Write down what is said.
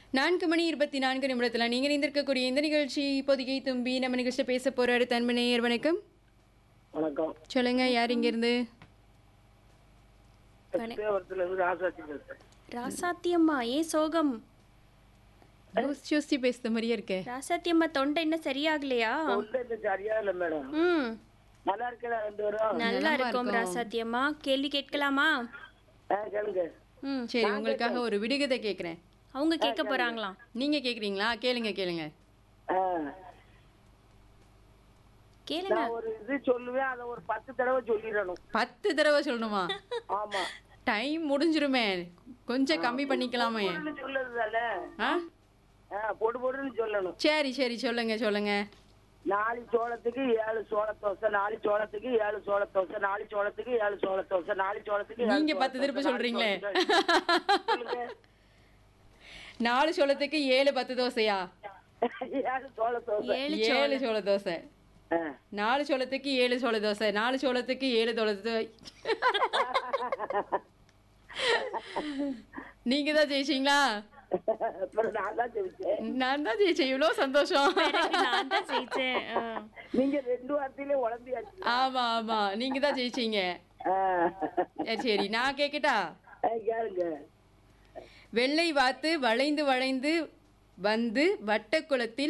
நான்கு மணி இருபத்தி நான்கு நிமிடத்தில் நீங்கள் இணைந்திருக்கக்கூடிய இந்த நிகழ்ச்சி இப்போதைக்கு தும்பி நம்ம நிகழ்ச்சியில் பேச போறாரு தன்மை நேயர் வணக்கம் வணக்கம் சொல்லுங்க யார் இங்கிருந்து தேவரத்துல இருந்து ராசாச்சி பேசுறேன் ராசாத்தி அம்மா ஏன் சோகம் யோசிச்சு யோசிச்சு பேசுற மாதிரியே இருக்கே ராசாத்தி அம்மா தொண்டை இன்னும் சரியாகலையா ஒன்றும் இந்த சரியா இல்ல மேடம் ம் நல்லா இருக்கல ரெண்டு பேரும் நல்லா இருக்கும் ராசாத்தி அம்மா கேள்வி கேட்கலாமா ஆ கேளுங்க ம் சரி உங்களுக்காக ஒரு விடுகதை கேட்குறேன் அவங்க கேட்க போறாங்களாம் நீங்க கேக்குறீங்களா கேளுங்க கேளுங்க ஆ, கேளுங்க நான் ஒரு இது சொல்லுவேன் அதை ஒரு பத்து தடவை சொல்லிடணும் பத்து தடவை சொல்லணுமா ஆமா டைம் முடிஞ்சிருமே கொஞ்சம் கம்மி பண்ணிக்கலாமே பொடுன்னு சொல்லுறது தானே ஆ ஆ, பொடு பொடுன்னு சொல்லணும் சரி சரி சொல்லுங்க சொல்லுங்க நாலு சோளத்துக்கு ஏழு சோள தோசை நாலு சோளத்துக்கு ஏழு சோள தோசை நாலு சோளத்துக்கு ஏழு சோள தோசை நாலு சோளத்துக்கு ஏழு நீங்க சோள பத்து திருப்பி தோசை, நாலு சொல்றீங்களே சோளத்துக்கு- சொல்லுங்க நாலு சோளத்துக்கு ஏழு பத்து தோசையா ஏழு சோள தோசை ஏழு ஏழு சோள தோசை ஆ. நாலு சோளத்துக்கு ஏழு சோள தோசை நாலு சோளத்துக்கு ஏழு தோள தோசை நீங்க தான் ஜெயிச்சீங்களா அப்புறம் நான் தான் ஜெயிச்சேன் நான் தான் ஜெயிச்சேன் இவ்வளோ சந்தோஷம் நான் தான் ஜெயிச்சேன் ஆ. நீங்க ரெண்டு வார்த்தையிலே உழம்பியாச்சு ஆமா ஆமா நீங்க தான் ஜெயிச்சீங்க ஆ. சரி, சரி நான் கேக்கட்டா ஆ, கேளுங்க வெள்ளை வாத்து வளைந்து வளைந்து வந்து வட்டக்குளத்தில்